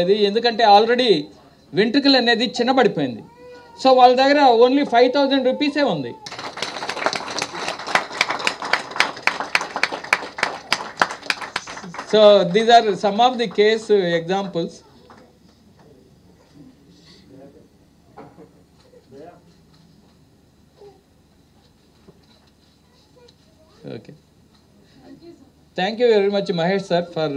అనేది ఎందుకంటే ఆల్రెడీ వెంట్రుకలు అనేది చిన్నబడిపోయింది సో వాళ్ళ దగ్గర ఓన్లీ ఫైవ్ థౌజండ్ రూపీసే ఉంది so these are some of the case examples okay thank you very much Mahesh sir for